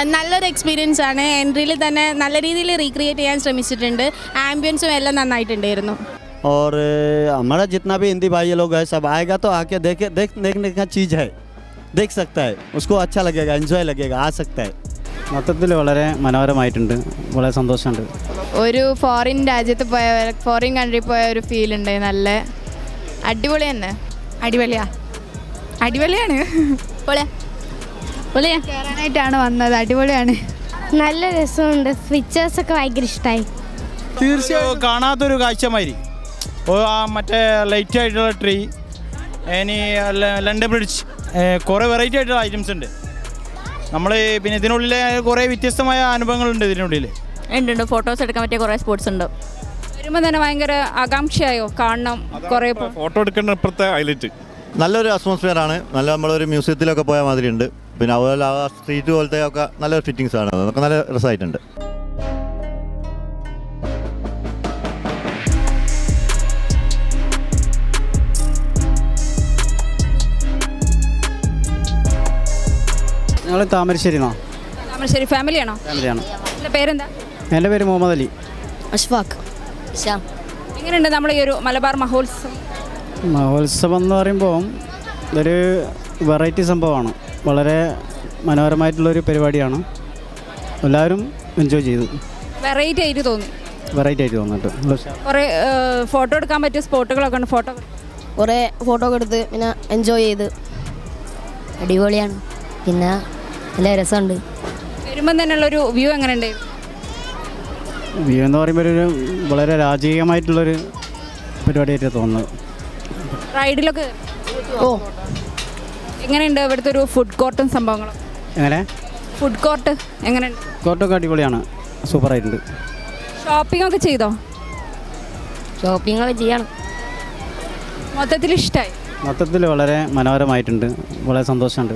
നല്ലൊരു എക്സ്പീരിയൻസ് ആണ് എൻട്രിയിൽ തന്നെ നല്ല രീതിയിൽ റീക്രിയേറ്റ് ചെയ്യാൻ ശ്രമിച്ചിട്ടുണ്ട് ആംബിയൻസും എല്ലാം നന്നായിട്ടുണ്ടായിരുന്നു और अ, हमारा जितना भी हिंदी भाई लोग है सब आएगा तो आके देखे देख देखने का चीज़ है देख सकता है उसको अच्छा लगेगा एंजॉय लगेगा आ सकता है മൊത്തത്തിൽ വളരെ മനോഹരമായിട്ടുണ്ട് വളരെ സന്തോഷമുണ്ട് ഒരു ഫോറിൻ രാജ്യത്ത് പോയ ഫോറിൻ കൺട്രി പോയ ഒരു ഫീൽ ഉണ്ട് നല്ല അടിപൊളി തന്നെ അടിപൊളിയാ അടിപൊളിയാണ് പൊളിയാ പൊളിയാ കയറാനായിട്ടാണ് വന്നത് അടിപൊളിയാണ് നല്ല രസമുണ്ട് പിക്ചേഴ്സൊക്കെ ഭയങ്കര ഇഷ്ടമായി തീർച്ചയായും കാണാത്തൊരു കാഴ്ചമാതിരി ഓ ആ മറ്റേ ലൈറ്റ് ആയിട്ടുള്ള ട്രീ ഇനി ല- ലണ്ടൻ ബ്രിഡ്ജ് കുറേ വെറൈറ്റി ആയിട്ടുള്ള ഐറ്റംസ് ഉണ്ട് നമ്മൾ പിന്നെ ഇതിനുള്ളിലെ കുറേ വ്യത്യസ്തമായ അനുഭവങ്ങളുണ്ട് ഇതിനുള്ളിൽ ഉണ്ട് ഫോട്ടോസ് എടുക്കാൻ പറ്റിയ കുറേ സ്പോർട്സ് ഉണ്ട് വരുമ്പോൾ തന്നെ ഭയങ്കര ആകാംക്ഷയായോ കാണണം കുറേ ഫോട്ടോ എടുക്കേണ്ട ഇപ്പോഴത്തെ ഹൈലൈറ്റ് നല്ലൊരു അറ്റ്മോസ്ഫിയർ ആണ് നല്ല നമ്മളൊരു മ്യൂസിയത്തിലൊക്കെ പോയ മാതിരി ഉണ്ട് പിന്നെ അതുപോലെ ആ സ്ട്രീറ്റ് പോലത്തെ ഒക്കെ നല്ലൊരു ഫിറ്റിങ്സ് ആണ് അതൊക്കെ നല്ല രസമായിട്ടുണ്ട് ഞങ്ങൾ താമരശ്ശേരി നിന്നാണ് താമരശ്ശേരി ഫാമിലിയാണോ ഫാമിലിയാണ് എൻ്റെ പേരെന്താ എൻ്റെ പേര് മുഹമ്മദ് അലി അഷ്ഫാഖ് ശ്യാം എങ്ങനെയുണ്ട് നമ്മൾ ഈ ഒരു മലബാർ മഹോത്സവം മഹോത്സവം എന്ന് പറയുമ്പോൾ ഇതൊരു വെറൈറ്റി സംഭവമാണ് വളരെ മനോഹരമായിട്ടുള്ളൊരു പരിപാടിയാണ് എല്ലാവരും എൻജോയ് ചെയ്തു വെറൈറ്റി ആയിട്ട് തോന്നി വെറൈറ്റി ആയിട്ട് തോന്നിട്ട് കുറേ ഫോട്ടോ എടുക്കാൻ പറ്റിയ സ്പോട്ടുകളൊക്കെ ഉണ്ട് ഫോട്ടോ കുറേ ഫോട്ടോ ഒക്കെ എടുത്ത് പിന്നെ എൻജോയ് ചെയ്ത് അടിപൊളിയാണ് പിന്നെ നല്ല രസമുണ്ട് വരുമ്പം തന്നെയുള്ളൊരു വ്യൂ എങ്ങനെയുണ്ട് വ്യൂ എന്ന് പറയുമ്പോൾ ഒരു വളരെ രാജകീയമായിട്ടുള്ളൊരു പരിപാടിയായിട്ട് തോന്നുന്നത് റൈഡിലൊക്കെ ഓ എങ്ങനെയുണ്ട് ഇവിടുത്തെ ഒരു ഫുഡ് കോർട്ടും സംഭവങ്ങളും എങ്ങനെ ഫുഡ് കോർട്ട് എങ്ങനെയുണ്ട് കോട്ടൊക്കെ അടിപൊളിയാണ് സൂപ്പറായിട്ടുണ്ട് ഷോപ്പിംഗ് ഒക്കെ ചെയ്തോ ഷോപ്പിംഗ് ഒക്കെ ചെയ്യണം മൊത്തത്തിൽ ഇഷ്ടമായി മൊത്തത്തിൽ വളരെ മനോഹരമായിട്ടുണ്ട് വളരെ സന്തോഷമുണ്ട്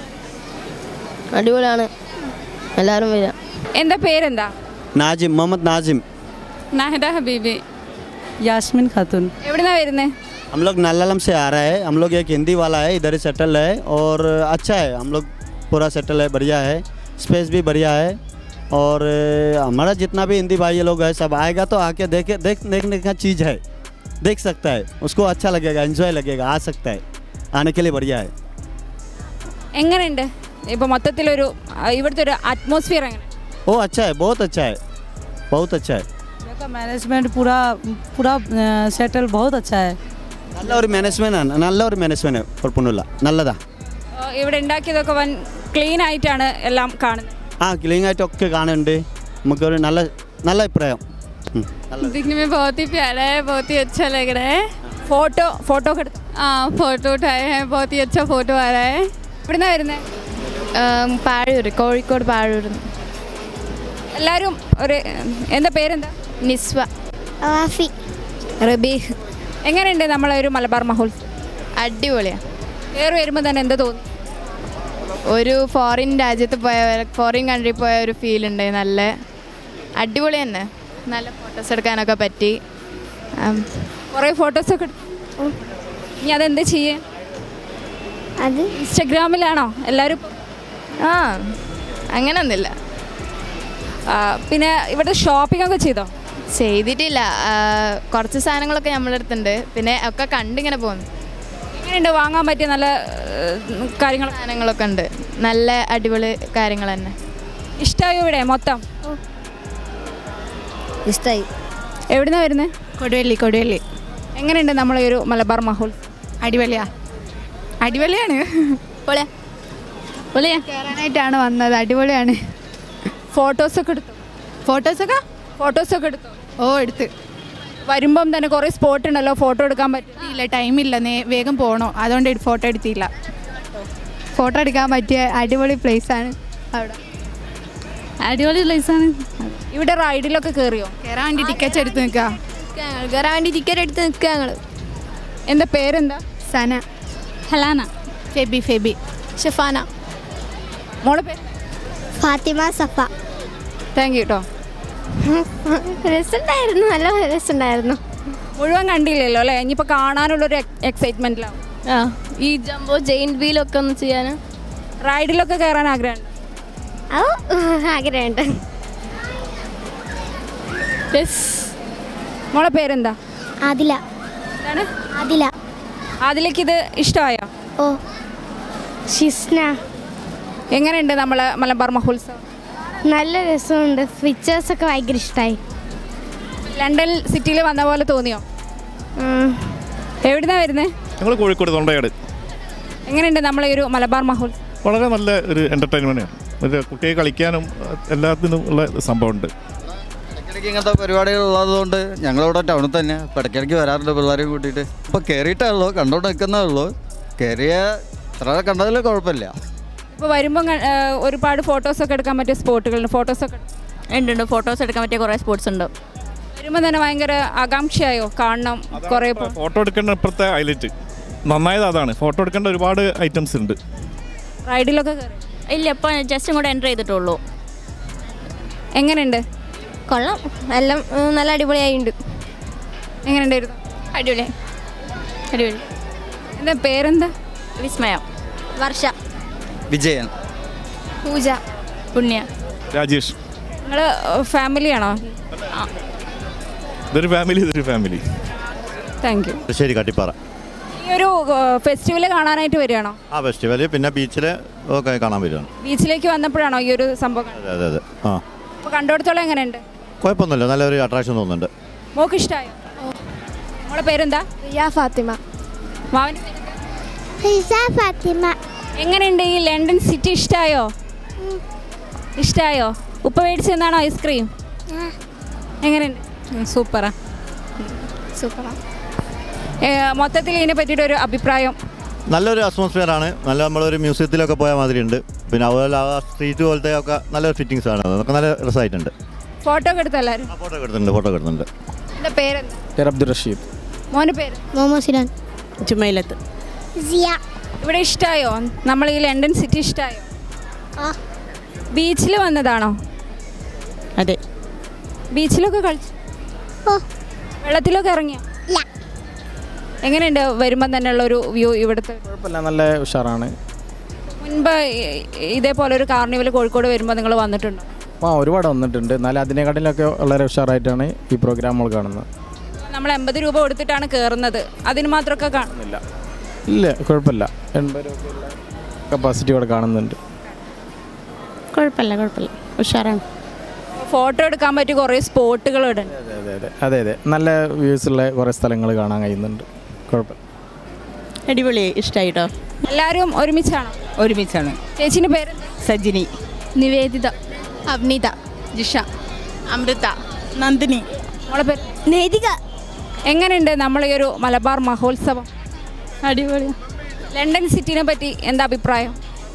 അടിപൊളിയാണ് എല്ലാവരും വരിക എന്താ പേരെന്താ नाजिम मोहम्मद नाजिम നാഹിദ ഹബീബി യാസ്മിൻ ഖാത്തൂൻ എവിടുന്നാ വരുന്നേ हम लोग नालालम से आ रहे हैं हम लोग एक हिंदी वाला है इधर ही सेटल है और अच्छा है हम लोग पूरा सेटल है बढ़िया है स्पेस भी बढ़िया है और अ, हमारा जितना भी हिंदी भाई लोग है सब आएगा तो आके देखे देख देखने का चीज़ है देख सकता है उसको अच्छा लगेगा एंजॉय लगेगा आ सकता है आने के लिए बढ़िया है എങ്ങനെയുണ്ട് ഇപ്പോൾ മൊത്തത്തിലൊരു ആ, ഇവിടുത്തെ ഒരു അറ്റ്മോസ്ഫിയർ എങ്ങനെ वो अच्छा है बहुत अच्छा है बहुत अच्छा है मैनेजमेंट पूरा पूरा सेटल बहुत अच्छा है നല്ല ഒരു മാനേജ്മെൻ്റ് ആണ് നല്ല ഒരു മാനേജ്മെൻറ്റ് കുഴപ്പമൊന്നുമില്ല നല്ലതാ ആ, ഇവിടെ ഉണ്ടാക്കിയതൊക്കെ വൻ ക്ലീൻ ആയിട്ടാണ് എല്ലാം കാണുന്നത് ആ ക്ലീൻ ആയിട്ടൊക്കെ കാണുന്നുണ്ട് നമുക്കൊരു നല്ല നല്ല അഭിപ്രായം ഉം, നല്ലത് दिखने में बहुत ही प्यारा है बहुत ही अच्छा लग रहा है ഫോട്ടോ ഫോട്ടോ ഒക്കെ എടുത്തു हाँ फोटो उठाए हैं बहुत ही अच्छा फोटो आ रहा है ഇവിടുന്നാ വരുന്നത് പാഴൂർ കോഴിക്കോട് പാഴൂർ എല്ലാവരും ഒരു എന്താ പേരെന്താ നിസ്വ വാഫി റബീഹ് എങ്ങനെയുണ്ട് നമ്മളെ ഒരു മലബാർ മഹോത്സവം അടിപൊളിയാണ് കയറി വരുമ്പോൾ തന്നെ എന്താ തോന്നി ഒരു ഫോറിൻ രാജ്യത്ത് പോയ ഫോറിൻ കൺട്രി പോയ ഒരു ഫീൽ ഉണ്ട് നല്ല അടിപൊളി തന്നെ നല്ല ഫോട്ടോസ് എടുക്കാനൊക്കെ പറ്റി ആം, കുറേ ഫോട്ടോസൊക്കെ എടുത്തു ഇനി അതെന്താ ചെയ്യേ അത് ഇൻസ്റ്റഗ്രാമിലാണോ എല്ലാവരും ആ അങ്ങനൊന്നുമില്ല ആ, പിന്നെ ഇവിടെ ഷോപ്പിംഗ് ഒക്കെ ചെയ്തോ ചെയ്തിട്ടില്ല ആ, കുറച്ച് സാധനങ്ങളൊക്കെ നമ്മളെ അടുത്തുണ്ട് പിന്നെ ഒക്കെ കണ്ടിങ്ങനെ പോകുന്നു എങ്ങനെയുണ്ട് വാങ്ങാൻ പറ്റിയ നല്ല ഏഹ്, കാര്യങ്ങൾ സാധനങ്ങളൊക്കെ ഉണ്ട് നല്ല അടിപൊളി കാര്യങ്ങൾ തന്നെ ഇഷ്ടമായോ ഇവിടെ മൊത്തം ഇഷ്ടമായി എവിടുന്നാ വരുന്നത് കൊടുവള്ളി കൊടുവള്ളി എങ്ങനെയുണ്ട് നമ്മളെ ഒരു മലബാർ മഹോത്സവം അടിപൊളിയാ അടിപൊളിയാണ് പൊളിയാ പൊളിയാ കയറാനായിട്ടാണ് വന്നത് അടിപൊളിയാണ് ഫോട്ടോസൊക്കെ എടുത്തു ഫോട്ടോസൊക്കെ ഫോട്ടോസൊക്കെ എടുത്തു ഓ എടുത്ത് വരുമ്പം തന്നെ കുറേ സ്പോട്ട് ഉണ്ടല്ലോ ഫോട്ടോ എടുക്കാൻ പറ്റും ഇല്ല ടൈമില്ല നേ വേഗം പോകണോ അതുകൊണ്ട് ഫോട്ടോ എടുത്തില്ല ഫോട്ടോ എടുക്കാൻ പറ്റിയ അടിപൊളി place ആണ് അവിടെ അടിപൊളി പ്ലേസാണ് ഇവിടെ റൈഡിലൊക്കെ കയറിയോ കയറാൻ വേണ്ടി ടിക്കറ്റ് എടുത്ത് നിൽക്കുക കയറാൻ വേണ്ടി ടിക്കറ്റ് എടുത്ത് നിൽക്കുക ഞങ്ങൾ എന്താ പേരെന്താ സന ഹലാന ഫെബി ഫെബി ഷെഫാന മോളെ പേര് ഫാത്തിമ സഫ താങ്ക് യു കേട്ടോ രസമുണ്ടായിരുന്നു നല്ല രസമുണ്ടായിരുന്നു മുഴുവൻ കണ്ടില്ലല്ലോ അല്ലേ ഇനിയിപ്പോൾ കാണാനുള്ളൊരു എക്സൈറ്റ്മെൻറ്റിലാവും ആ ഈ ജംബോ ജെയിൻ വീലൊക്കെ ഒന്ന് ചെയ്യാൻ റൈഡിലൊക്കെ കയറാൻ ആഗ്രഹമുണ്ട് ഓ ആഗ്രഹമുണ്ട് മോളെ പേരെന്താ ആദില എന്താണ് ആദില അതിലേക്ക് ഇത് ഇഷ്ടമായോ ഓ ഷിസ്ന എങ്ങനെയുണ്ട് നമ്മൾ മലബാർ മഹോത്സവം നല്ല രസമുണ്ട് പിക്ചേഴ്സ് ഒക്കെ ഭയങ്കര ഇഷ്ടമായി ലണ്ടൻ സിറ്റിയിൽ വന്ന പോലെ തോന്നിയോ എവിടുന്നാ വരുന്നത് ഞങ്ങൾ കോഴിക്കോട് തൊണ്ടയാട് എങ്ങനെയുണ്ട് നമ്മളെ ഒരു മലബാർ മഹോത്സവം വളരെ നല്ല ഒരു എൻ്റർടൈൻമെൻറ്റാണ് ഒരു കുട്ടിയെ കളിക്കാനും എല്ലാത്തിനും ഉള്ള സംഭവമുണ്ട് ഇടയ്ക്കിടയ്ക്ക് ഇങ്ങനത്തെ പരിപാടികൾ ഉള്ളതുകൊണ്ട് ഞങ്ങളിവിടെ ടൗണിൽ തന്നെ ഇപ്പം ഇടയ്ക്കിടയ്ക്ക് വരാറുണ്ട് പിള്ളേരെ കൂട്ടിയിട്ട് ഇപ്പോൾ കയറിയിട്ടേ ഉള്ളൂ കണ്ടോണ്ട് നിൽക്കുന്നേ ഉള്ളൂ കയറിയ ഇത്ര കണ്ടതിൽ കുഴപ്പമില്ല ഇപ്പോൾ വരുമ്പോൾ ഒരുപാട് ഫോട്ടോസൊക്കെ എടുക്കാൻ പറ്റിയ സ്പോട്ടുകളുണ്ട് ഫോട്ടോസൊക്കെ ഉണ്ട് ഉണ്ട് ഫോട്ടോസ് എടുക്കാൻ പറ്റിയ കുറേ സ്പോർട്സ് ഉണ്ട് വരുമ്പോൾ തന്നെ ഭയങ്കര ആകാംക്ഷയായോ കാണണം കുറേ പോ- ഫോട്ടോ എടുക്കേണ്ട ഇപ്പോഴത്തെ ഹൈലൈറ്റ് നന്നായത് അതാണ് ഫോട്ടോ എടുക്കേണ്ട ഒരുപാട് ഐറ്റംസ് ഉണ്ട് റൈഡിലൊക്കെ കയറി ഇല്ല ഇപ്പം ജസ്റ്റ് ഇങ്ങോട്ട് എൻ്റർ ചെയ്തിട്ടുള്ളൂ എങ്ങനെയുണ്ട് കൊള്ളാം എല്ലാം ഉം, നല്ല അടിപൊളിയായിട്ടുണ്ട് എങ്ങനെയുണ്ടായിരുന്നു അടിപൊളി അടിപൊളി എന്താ പേരെന്താ വിസ്മയം വർഷ വിജയൻ പൂജ പുണ്യ രാജേഷ് നിങ്ങൾ ഫാമിലിയാണോ ഇതൊരു ഫാമിലി ഇതൊരു ഫാമിലി താങ്ക് യു ശരി കട്ടിപ്പാറ ഈ ഒരു ഫെസ്റ്റിവൽ കാണാനായിട്ട് വരികയാണോ ആ ഫെസ്റ്റിവൽ പിന്നെ ബീച്ചിൽ ഒക്കെ കാണാൻ വരുവാണ് ബീച്ചിലേക്ക് വന്നപ്പോഴാണോ ഈ ഒരു സംഭവം കണ്ടത്? അതെ അതെ അതെ ആ അപ്പോൾ കണ്ടോടത്തോളം എങ്ങനെയുണ്ട് കുഴപ്പമൊന്നുമില്ല നല്ലൊരു അട്രാക്ഷൻ തോന്നുന്നുണ്ട് മോക്ക് ഇഷ്ടമായോ മോളെ പേരെന്താ റിയ ഫാത്തിമ മാവന് റിസ ഫാത്തിമ എങ്ങനെയുണ്ട് ഈ ലണ്ടൻ സിറ്റി ഇഷ്ടമായോ ഇഷ്ടമായോ ഉപ്പ മേടിച്ചെന്നാണോ ഐസ്ക്രീം എങ്ങനെയുണ്ട് സൂപ്പറാ സൂപ്പറാ മൊത്തത്തിൽ ഇതിനെ പറ്റിയിട്ട് ഒരു അഭിപ്രായം നല്ലൊരു അറ്റ്മോസ്ഫിയർ ആണ് നല്ല നമ്മളൊരു മ്യൂസിയത്തിലൊക്കെ പോയ മാതിരി ഉണ്ട് പിന്നെ അതുപോലെ ആ സ്ട്രീറ്റ് പോലത്തെ ഒക്കെ നല്ലൊരു ഫിറ്റിങ്സ് ആണ് അതൊക്കെ നല്ല രസമായിട്ടുണ്ട് ഫോട്ടോ ഒക്കെ എടുത്തോ എല്ലാവരും ഫോട്ടോ ഒക്കെ എടുത്തിട്ടുണ്ട് ഫോട്ടോ ഒക്കെ എടുത്തിട്ടുണ്ട് എൻ്റെ പേരെന്താ പേര് അബ്ദുൾ റഷീദ് മോൻ്റെ പേര് മോമോ സിനാൻ ചുമയിലത്ത് സിയ ഇവിടെ ഇഷ്ടമായോ നമ്മൾ ഈ ലണ്ടൻ സിറ്റി ഇഷ്ടമായോ ആ ബീച്ചിൽ വന്നതാണോ അതെ ബീച്ചിലൊക്കെ കളിച്ചു ഓ വെള്ളത്തിലൊക്കെ ഇറങ്ങിയോ ഇല്ല എങ്ങനെയുണ്ട് വരുമ്പം തന്നെയുള്ള ഒരു വ്യൂ ഇവിടുത്തെ കുഴപ്പമില്ല നല്ല ഉഷാറാണ് മുൻപ് ഇ- ഇതേപോലെ ഒരു കാർണിവൽ കോഴിക്കോട് വരുമ്പോൾ നിങ്ങൾ വന്നിട്ടുണ്ടോ ആ ഒരുപാട് വന്നിട്ടുണ്ട് എന്നാലും അതിനെക്കാട്ടിലൊക്കെ വളരെ ഉഷാറായിട്ടാണ് ഈ പ്രോഗ്രാം നമ്മൾ കാണുന്നത് നമ്മൾ എൺപത് രൂപ കൊടുത്തിട്ടാണ് കയറുന്നത് അതിന് മാത്രമൊക്കെ കാണുന്നില്ല ഇല്ല കുഴപ്പമില്ല എൺപത് രൂപയുള്ള കപ്പാസിറ്റി ഇവിടെ കാണുന്നുണ്ട് കുഴപ്പമില്ല കുഴപ്പമില്ല ഉഷാറാണ് ഫോട്ടോ എടുക്കാൻ പറ്റിയ കുറേ സ്പോട്ടുകൾ ഇവിടെ ഉണ്ട് അതെ അതെ അതെ അതെ അതെ നല്ല വ്യൂസ് ഉള്ള കുറേ സ്ഥലങ്ങൾ കാണാൻ കഴിയുന്നുണ്ട് കുഴപ്പമില്ല അടിപൊളിയായി ഇഷ്ടമായിട്ടോ എല്ലാവരും ഒരുമിച്ചാണോ ഒരുമിച്ചാണ് ചേച്ചീൻ്റെ പേര് സജിനി നിവേദിത അവനിത ജിഷ അമൃത നന്ദിനി മോളെ പേര് നേതിക എങ്ങനെയുണ്ട് നമ്മളെ ഈ ഒരു മലബാർ മഹോത്സവം അടിപൊളി ലണ്ടൻ സിറ്റിനെ പറ്റി എന്താ അഭിപ്രായം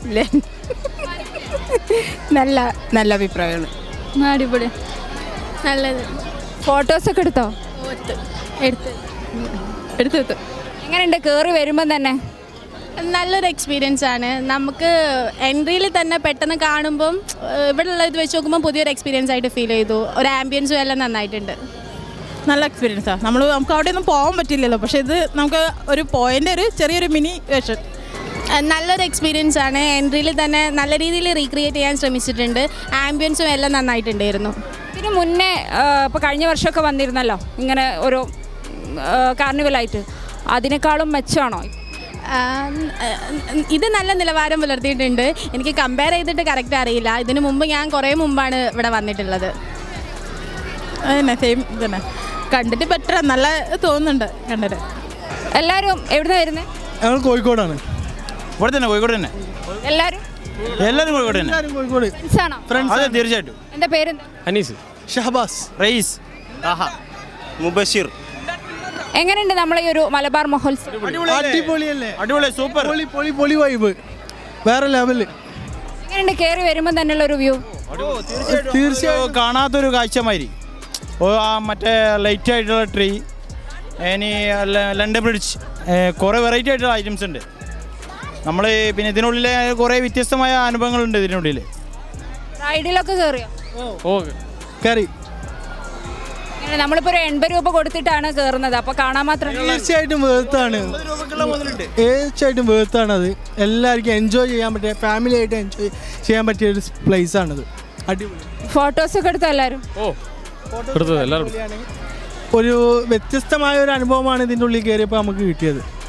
നല്ല നല്ല അഭിപ്രായമാണ് അടിപൊളി നല്ലത് ഫോട്ടോസൊക്കെ എടുത്തോ എടുത്ത് എടുത്തു എടുത്തു എങ്ങനെയുണ്ട് കയറി വരുമ്പം തന്നെ നല്ലൊരു എക്സ്പീരിയൻസ് ആണ് നമുക്ക് എൻട്രിയിൽ തന്നെ പെട്ടെന്ന് കാണുമ്പം ഏഹ്, ഇവിടെയുള്ള ഇത് വെച്ച് നോക്കുമ്പോൾ പുതിയൊരു എക്സ്പീരിയൻസ് ആയിട്ട് ഫീൽ ചെയ്തു ഒരു ആംബിയൻസും എല്ലാം നന്നായിട്ടുണ്ട് നല്ല എക്സ്പീരിയൻസാണ് നമ്മൾ നമുക്ക് അവിടെ ഒന്നും പോകാൻ പറ്റില്ലല്ലോ പക്ഷേ ഇത് നമുക്ക് ഒരു പോയിന്റ് ഒരു ചെറിയൊരു മിനി വേഷൻ ഏഹ്, നല്ലൊരു എക്സ്പീരിയൻസ് ആണ് എൻട്രിയിൽ തന്നെ നല്ല രീതിയിൽ റീക്രിയേറ്റ് ചെയ്യാൻ ശ്രമിച്ചിട്ടുണ്ട് ആംബിയൻസും എല്ലാം നന്നായിട്ടുണ്ടായിരുന്നു ഇതിന് മുന്നേ ഇപ്പോൾ കഴിഞ്ഞ വർഷമൊക്കെ വന്നിരുന്നല്ലോ ഇങ്ങനെ ഒരു കാർണിവലായിട്ട് അതിനേക്കാളും മെച്ചമാണോ ആം, ഏഹ്, ഇത് നല്ല നിലവാരം പുലർത്തിയിട്ടുണ്ട് എനിക്ക് കമ്പയർ ചെയ്തിട്ട് കറക്റ്റ് അറിയില്ല ഇതിനു മുമ്പ് ഞാൻ കുറേ മുമ്പാണ് ഇവിടെ വന്നിട്ടുള്ളത് അതന്നെ സെയിം ഇതന്നെ കണ്ടിട്ട് ബെറ്റർ നല്ല തോന്നുന്നുണ്ട് കണ്ടിട്ട് എല്ലാവരും എവിടുന്ന വരുന്നത് ഞങ്ങൾ കോഴിക്കോടാണ് ഇവിടെ തന്നെ കോഴിക്കോട് തന്നെ എല്ലാവരും എല്ലാവരും കോഴിക്കോട് തന്നെ കോഴിക്കോട് ഫ്രണ്ട്സാണോ അതെ തീർച്ചയായിട്ടും എന്താ പേരെന്താ അനീസ് ഷഹബാസ് റയീസ് മുബഷീർ എങ്ങനെയുണ്ട് നമ്മളെ ഈ ഒരു മലബാർ മഹോത്സവം അടിപൊളിയല്ലേ അടിപൊളി സൂപ്പർ പൊളി പൊളി പൊളി വൈബ് വേറെ ലെവല് എങ്ങനെയുണ്ട് കയറി വരുമ്പോൾ തന്നെയുള്ള ഒരു വ്യൂ തീർച്ചയായും കാണാത്തൊരു കാഴ്ചമാതിരി ഓ ആ മറ്റേ ലൈറ്റ് ആയിട്ടുള്ള ട്രീ ഇനി ല- ലണ്ടൻ ബ്രിഡ്ജ് കുറേ വെറൈറ്റി ആയിട്ടുള്ള ഐറ്റംസ് ഉണ്ട് നമ്മൾ പിന്നെ ഇതിനുള്ളിൽ കുറേ വ്യത്യസ്തമായ അനുഭവങ്ങളുണ്ട് ഇതിനുള്ളിൽ റൈഡിലൊക്കെ കയറിയോ ഓ കയറി ഇങ്ങനെ നമ്മളിപ്പോൾ ഒരു എൺപത് രൂപ കൊടുത്തിട്ടാണ് കയറുന്നത് അപ്പോൾ കാണാൻ മാത്രം തീർച്ചയായിട്ടും വേർത്താണ് തീർച്ചയായിട്ടും വേർത്താണ് അത് എല്ലാവർക്കും എൻജോയ് ചെയ്യാൻ പറ്റിയ ഫാമിലി ആയിട്ട് എൻജോയ് ചെയ്യാൻ പറ്റിയ ഒരു പ്ലേസ് ആണിത് അടിപൊളി ഫോട്ടോസൊക്കെ എടുത്തോ എല്ലാവരും ഓ എടുത്തത് എല്ലാവരും ഒരു വ്യത്യസ്തമായ ഒരു അനുഭവമാണ് ഇതിൻ്റെ ഉള്ളിൽ കയറിയപ്പോൾ നമുക്ക് കിട്ടിയത്